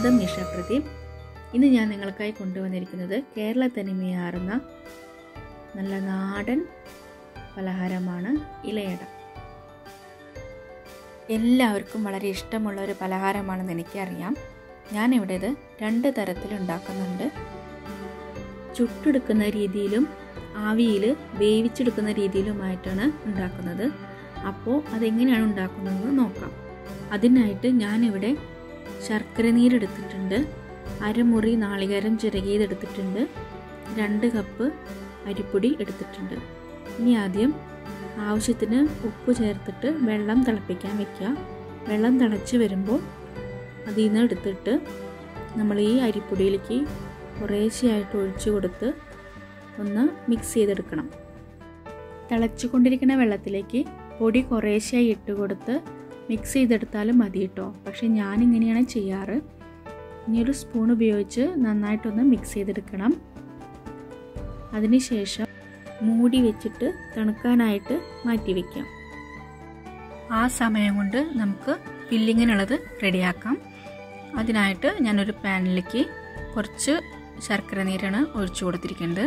സ്വന്തം നിഷ പ്രദീപ് ഇന്ന് ഞാൻ നിങ്ങൾക്കായി കൊണ്ടുവന്നിരിക്കുന്നത് കേരള തനിമയാർന്ന നല്ല നാടൻ പലഹാരമാണ് ഇലയട എല്ലാവർക്കും വളരെ ഇഷ്ടമുള്ള ഒരു പലഹാരമാണെന്ന് എനിക്കറിയാം ഞാനിവിടെ ഇത് രണ്ട് തരത്തിൽ ഉണ്ടാക്കുന്നുണ്ട് ചുട്ടെടുക്കുന്ന രീതിയിലും ആവിയിൽ വേവിച്ചെടുക്കുന്ന രീതിയിലുമായിട്ടാണ് ഉണ്ടാക്കുന്നത് അപ്പോൾ അതെങ്ങനെയാണ് ഉണ്ടാക്കുന്നതെന്ന് നോക്കാം അതിനായിട്ട് ഞാനിവിടെ ശർക്കര നീരെടുത്തിട്ടുണ്ട് അരമുറി നാളികേരം ചിരകിയതെടുത്തിട്ടുണ്ട് രണ്ട് കപ്പ് അരിപ്പൊടി എടുത്തിട്ടുണ്ട് ഇനി ആദ്യം ആവശ്യത്തിന് ഉപ്പ് ചേർത്തിട്ട് വെള്ളം തിളപ്പിക്കാൻ വെക്കുക വെള്ളം തിളച്ച് വരുമ്പോൾ അതിൽ നിന്ന് എടുത്തിട്ട് നമ്മൾ ഈ അരിപ്പൊടിയിലേക്ക് കുറേശ്ശെയായിട്ട് ഒഴിച്ചു കൊടുത്ത് ഒന്ന് മിക്സ് ചെയ്തെടുക്കണം തിളച്ചുകൊണ്ടിരിക്കുന്ന വെള്ളത്തിലേക്ക് പൊടി കുറേശ്ശെയായി ഇട്ട് കൊടുത്ത് മിക്സ് ചെയ്തെടുത്താലും മതി കേട്ടോ പക്ഷെ ഞാനിങ്ങനെയാണ് ചെയ്യാറ് ഇനി ഒരു സ്പൂൺ ഉപയോഗിച്ച് നന്നായിട്ടൊന്ന് മിക്സ് ചെയ്തെടുക്കണം അതിനുശേഷം മൂടി വെച്ചിട്ട് തണുക്കാനായിട്ട് മാറ്റി വയ്ക്കാം ആ സമയം കൊണ്ട് നമുക്ക് ഫില്ലിങ്ങിനുള്ളത് റെഡിയാക്കാം അതിനായിട്ട് ഞാനൊരു പാനിലേക്ക് കുറച്ച് ശർക്കര നീരാണ് ഒഴിച്ചു കൊടുത്തിരിക്കുന്നത്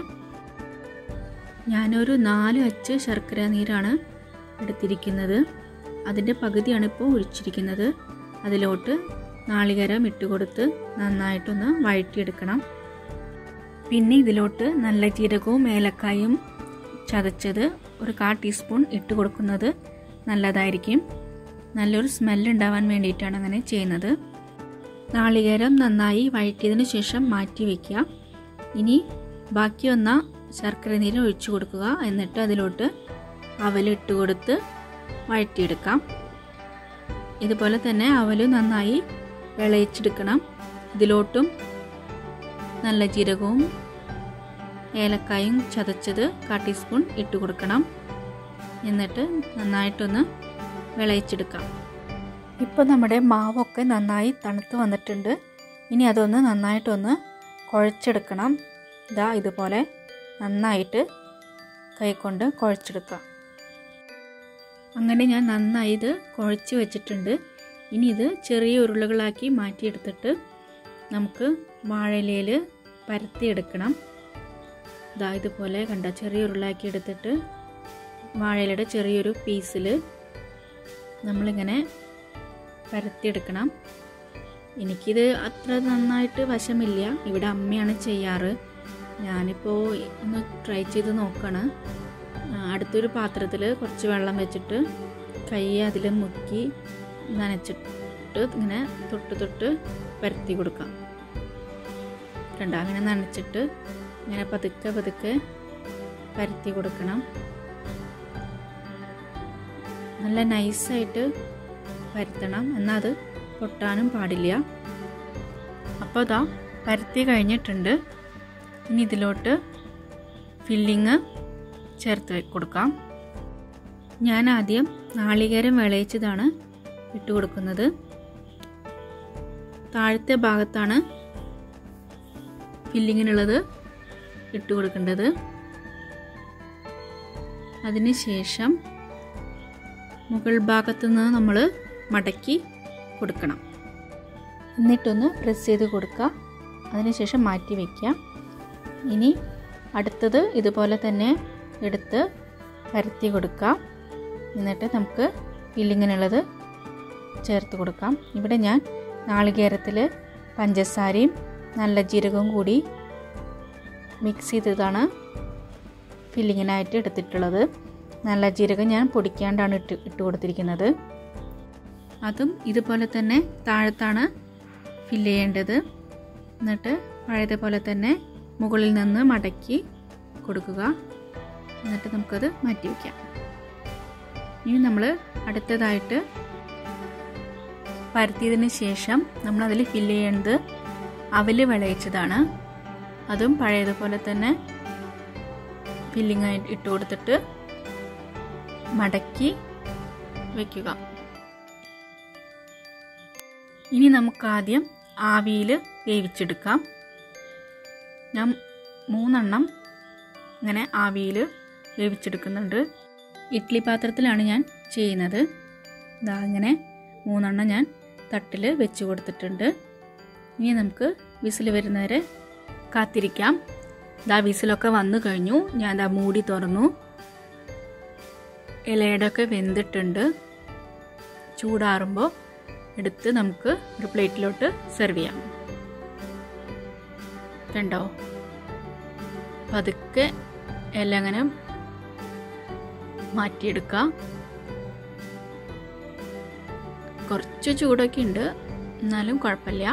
ഞാനൊരു നാല് അച്ച് ശർക്കര നീരാണ് എടുത്തിരിക്കുന്നത് അതിൻ്റെ പകുതിയാണ് ഇപ്പോൾ ഒഴിച്ചിരിക്കുന്നത് അതിലോട്ട് നാളികേരം ഇട്ട് കൊടുത്ത് നന്നായിട്ടൊന്ന് വഴറ്റിയെടുക്കണം പിന്നെ ഇതിലോട്ട് നല്ല ജീരകവും ഏലക്കായും ചതച്ചത് ഒരു കാ ടീസ്പൂൺ ഇട്ട് കൊടുക്കുന്നത് നല്ലതായിരിക്കും നല്ലൊരു സ്മെല്ല് ഉണ്ടാവാൻ വേണ്ടിയിട്ടാണ് അങ്ങനെ ചെയ്യുന്നത് നാളികേരം നന്നായി വഴറ്റിയതിന് ശേഷം മാറ്റി വയ്ക്കുക ഇനി ബാക്കി വന്ന ശർക്കര നീര് ഒഴിച്ചു കൊടുക്കുക എന്നിട്ട് അതിലോട്ട് അവലിട്ട് കൊടുത്ത് വഴറ്റിയെടുക്കാം ഇതുപോലെ തന്നെ അവല് നന്നായി വിളയിച്ചെടുക്കണം ഇതിലോട്ടും നല്ല ജീരകവും ഏലക്കായും ചതച്ചത് കാ ടീസ്പൂൺ ഇട്ട് കൊടുക്കണം എന്നിട്ട് നന്നായിട്ടൊന്ന് വിളയിച്ചെടുക്കാം ഇപ്പോൾ നമ്മുടെ മാവൊക്കെ നന്നായി തണുത്ത് വന്നിട്ടുണ്ട് ഇനി അതൊന്ന് നന്നായിട്ടൊന്ന് കുഴച്ചെടുക്കണം ഇതാ ഇതുപോലെ നന്നായിട്ട് കൈകൊണ്ട് കുഴച്ചെടുക്കാം അങ്ങനെ ഞാൻ നന്നായി ഇത് കുഴച്ച് വെച്ചിട്ടുണ്ട് ഇനി ഇത് ചെറിയ ഉരുളകളാക്കി മാറ്റിയെടുത്തിട്ട് നമുക്ക് വാഴയിലയിൽ പരത്തിയെടുക്കണം ഇതാ ഇതുപോലെ കണ്ട ചെറിയ ഉരുളാക്കി എടുത്തിട്ട് വാഴയിലയുടെ ചെറിയൊരു പീസിൽ നമ്മളിങ്ങനെ പരത്തിയെടുക്കണം എനിക്കിത് അത്ര നന്നായിട്ട് വശമില്ല ഇവിടെ അമ്മയാണ് ചെയ്യാറ് ഞാനിപ്പോൾ ഒന്ന് ട്രൈ ചെയ്ത് നോക്കണം അടുത്തൊരു പാത്രത്തിൽ കുറച്ച് വെള്ളം വെച്ചിട്ട് കൈ അതിൽ മുക്കി നനച്ചിട്ട് ഇങ്ങനെ തൊട്ട് തൊട്ട് പരത്തി കൊടുക്കാം കണ്ട അങ്ങനെ നനച്ചിട്ട് ഇങ്ങനെ പതുക്കെ പതുക്കെ പരത്തി കൊടുക്കണം നല്ല നൈസായിട്ട് പരത്തണം എന്നാൽ അത് പൊട്ടാനും പാടില്ല അപ്പോൾ അതാ പരത്തി കഴിഞ്ഞിട്ടുണ്ട് ഇനി ഇതിലോട്ട് ഫില്ലിങ് ചേർത്ത് കൊടുക്കാം ഞാൻ ആദ്യം നാളികേരം വിളയിച്ചതാണ് ഇട്ട് കൊടുക്കുന്നത് താഴത്തെ ഭാഗത്താണ് ഫില്ലിങ്ങിനുള്ളത് ഇട്ട് കൊടുക്കേണ്ടത് അതിനുശേഷം മുകൾ ഭാഗത്തു നിന്ന് നമ്മൾ മടക്കി കൊടുക്കണം എന്നിട്ടൊന്ന് പ്രസ് ചെയ്ത് കൊടുക്കുക അതിനുശേഷം മാറ്റി വയ്ക്കുക ഇനി അടുത്തത് ഇതുപോലെ തന്നെ എടുത്ത് പരത്തി കൊടുക്കാം എന്നിട്ട് നമുക്ക് ഫില്ലിങ്ങിനുള്ളത് ചേർത്ത് കൊടുക്കാം ഇവിടെ ഞാൻ നാളികേരത്തിൽ പഞ്ചസാരയും നല്ല ജീരകവും കൂടി മിക്സ് ചെയ്തതാണ് ഫില്ലിങ്ങിനായിട്ട് എടുത്തിട്ടുള്ളത് നല്ല ജീരകം ഞാൻ പൊടിക്കാണ്ടാണ് ഇട്ട് ഇട്ട് കൊടുത്തിരിക്കുന്നത് അതും ഇതുപോലെ തന്നെ താഴത്താണ് ഫില്ല് ചെയ്യേണ്ടത് എന്നിട്ട് പഴയതുപോലെ തന്നെ മുകളിൽ നിന്ന് മടക്കി കൊടുക്കുക എന്നിട്ട് നമുക്കത് മാറ്റി വയ്ക്കാം ഇനി നമ്മൾ അടുത്തതായിട്ട് പരത്തിയതിന് ശേഷം നമ്മൾ അതിൽ ഫില്ല് ചെയ്യേണ്ടത് അവല് വിളയിച്ചതാണ് അതും പഴയതുപോലെ തന്നെ ഫില്ലിംഗ് ആയിട്ട് ഇട്ട് കൊടുത്തിട്ട് മടക്കി വയ്ക്കുക ഇനി നമുക്ക് ആദ്യം ആവിയിൽ വേവിച്ചെടുക്കാം ഞാൻ മൂന്നെണ്ണം ഇങ്ങനെ ആവിയിൽ വേവിച്ചെടുക്കുന്നുണ്ട് ഇഡ്ഡലി പാത്രത്തിലാണ് ഞാൻ ചെയ്യുന്നത് ഇതാ ഇങ്ങനെ മൂന്നെണ്ണം ഞാൻ തട്ടിൽ വെച്ച് കൊടുത്തിട്ടുണ്ട് ഇനി നമുക്ക് വിസിൽ വരുന്നവരെ കാത്തിരിക്കാം ദാ വിസിലൊക്കെ വന്നു കഴിഞ്ഞു ഞാൻ ദാ മൂടി തുറന്നു ഇലയുടെ ഒക്കെ വെന്തിട്ടുണ്ട് ചൂടാറുമ്പോൾ എടുത്ത് നമുക്ക് ഒരു പ്ലേറ്റിലോട്ട് സെർവ് ചെയ്യാം കണ്ടോ പതുക്കെ ഇല അങ്ങനെ മാറ്റിയെടുക്കാം കുറച്ച് ചൂടൊക്കെ ഉണ്ട് എന്നാലും കുഴപ്പമില്ല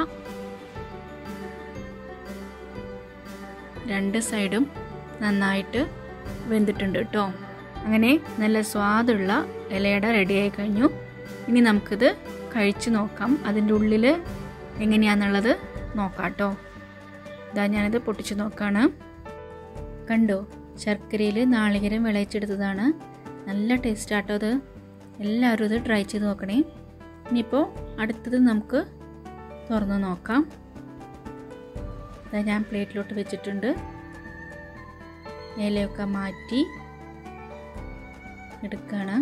രണ്ട് സൈഡും നന്നായിട്ട് വെന്തിട്ടുണ്ട് കേട്ടോ അങ്ങനെ നല്ല സ്വാദുള്ള ഇലയട റെഡിയായി കഴിഞ്ഞു ഇനി നമുക്കിത് കഴിച്ച് നോക്കാം അതിൻ്റെ ഉള്ളിൽ എങ്ങനെയാണെന്നുള്ളത് നോക്കാം കേട്ടോ ഇതാ ഞാനിത് പൊട്ടിച്ച് നോക്കാണ് കണ്ടോ ശർക്കരയിൽ നാളികേരം വിളയിച്ചെടുത്തതാണ് നല്ല ടേസ്റ്റ് ആട്ടോ അത് എല്ലാവരും ഇത് ട്രൈ ചെയ്ത് നോക്കണേ ഇനിയിപ്പോൾ അടുത്തത് നമുക്ക് തുറന്ന് നോക്കാം ഇതാ ഞാൻ പ്ലേറ്റിലോട്ട് വെച്ചിട്ടുണ്ട് ഇലയൊക്കെ മാറ്റി എടുക്കുകയാണ്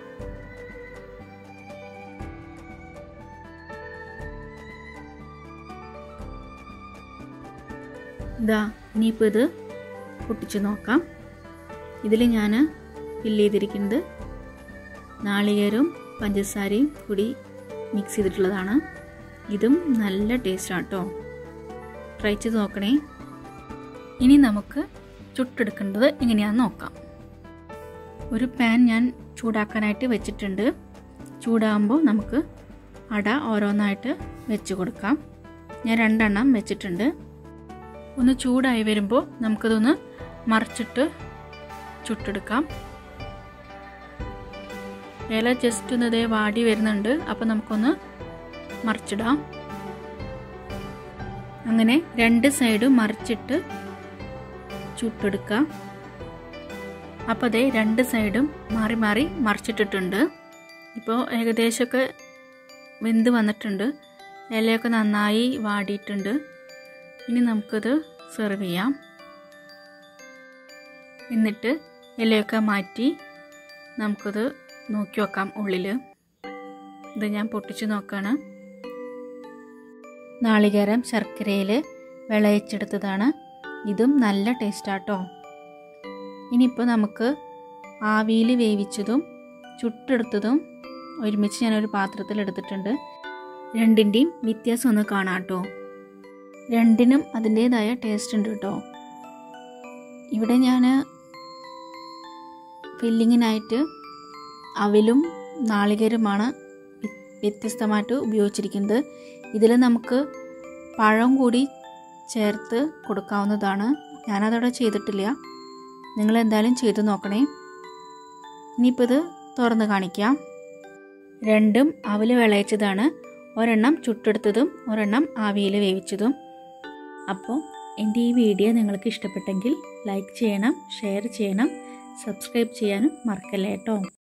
ഇതാ ഇനിയിപ്പോൾ ഇത് പൊട്ടിച്ച് നോക്കാം ഇതിൽ ഞാൻ ഫില്ല് ചെയ്തിരിക്കുന്നത് നാളികേരവും പഞ്ചസാരയും കൂടി മിക്സ് ചെയ്തിട്ടുള്ളതാണ് ഇതും നല്ല ടേസ്റ്റാണ് കേട്ടോ ട്രൈ ചെയ്ത് നോക്കണേ ഇനി നമുക്ക് ചുട്ടെടുക്കേണ്ടത് എങ്ങനെയാണെന്ന് നോക്കാം ഒരു പാൻ ഞാൻ ചൂടാക്കാനായിട്ട് വെച്ചിട്ടുണ്ട് ചൂടാകുമ്പോൾ നമുക്ക് അട ഓരോന്നായിട്ട് വെച്ച് കൊടുക്കാം ഞാൻ രണ്ടെണ്ണം വെച്ചിട്ടുണ്ട് ഒന്ന് ചൂടായി വരുമ്പോൾ നമുക്കതൊന്ന് മറിച്ചിട്ട് ചുട്ടെടുക്കാം ഇല ജസ്റ്റ് ഒന്ന് ഇതേ വാടി വരുന്നുണ്ട് അപ്പോൾ നമുക്കൊന്ന് മറിച്ചിടാം അങ്ങനെ രണ്ട് സൈഡും മറിച്ചിട്ട് ചുട്ടെടുക്കാം അപ്പോൾ അതേ രണ്ട് സൈഡും മാറി മാറി മറിച്ചിട്ടിട്ടുണ്ട് ഇപ്പോൾ ഏകദേശമൊക്കെ വെന്ത് വന്നിട്ടുണ്ട് ഇലയൊക്കെ നന്നായി വാടിയിട്ടുണ്ട് ഇനി നമുക്കത് സെർവ് ചെയ്യാം എന്നിട്ട് ഇലയൊക്കെ മാറ്റി നമുക്കത് നോക്കി വെക്കാം ഉള്ളിൽ ഇത് ഞാൻ പൊട്ടിച്ച് നോക്കാണ് നാളികേരം ശർക്കരയിൽ വിളയിച്ചെടുത്തതാണ് ഇതും നല്ല ടേസ്റ്റാട്ടോ ഇനിയിപ്പോൾ നമുക്ക് ആവിയിൽ വേവിച്ചതും ചുട്ടെടുത്തതും ഒരുമിച്ച് ഞാനൊരു പാത്രത്തിൽ എടുത്തിട്ടുണ്ട് രണ്ടിൻ്റെയും വ്യത്യാസം ഒന്ന് കാണാം കേട്ടോ രണ്ടിനും അതിൻ്റേതായ ടേസ്റ്റ് ഉണ്ട് കേട്ടോ ഇവിടെ ഞാൻ ഫില്ലിങ്ങിനായിട്ട് അവിലും നാളികേരമാണ് വ്യത്യസ്തമായിട്ട് ഉപയോഗിച്ചിരിക്കുന്നത് ഇതിൽ നമുക്ക് പഴം കൂടി ചേർത്ത് കൊടുക്കാവുന്നതാണ് ഞാനതവിടെ ചെയ്തിട്ടില്ല നിങ്ങൾ എന്തായാലും ചെയ്തു നോക്കണേ ഇനിയിപ്പോൾ ഇത് തുറന്ന് കാണിക്കാം രണ്ടും അവൽ വിളയിച്ചതാണ് ഒരെണ്ണം ചുട്ടെടുത്തതും ഒരെണ്ണം ആവിയിൽ വേവിച്ചതും അപ്പോൾ എൻ്റെ ഈ വീഡിയോ നിങ്ങൾക്ക് ഇഷ്ടപ്പെട്ടെങ്കിൽ ലൈക്ക് ചെയ്യണം ഷെയർ ചെയ്യണം സബ്സ്ക്രൈബ് ചെയ്യാനും മറക്കല്ലേ കേട്ടോ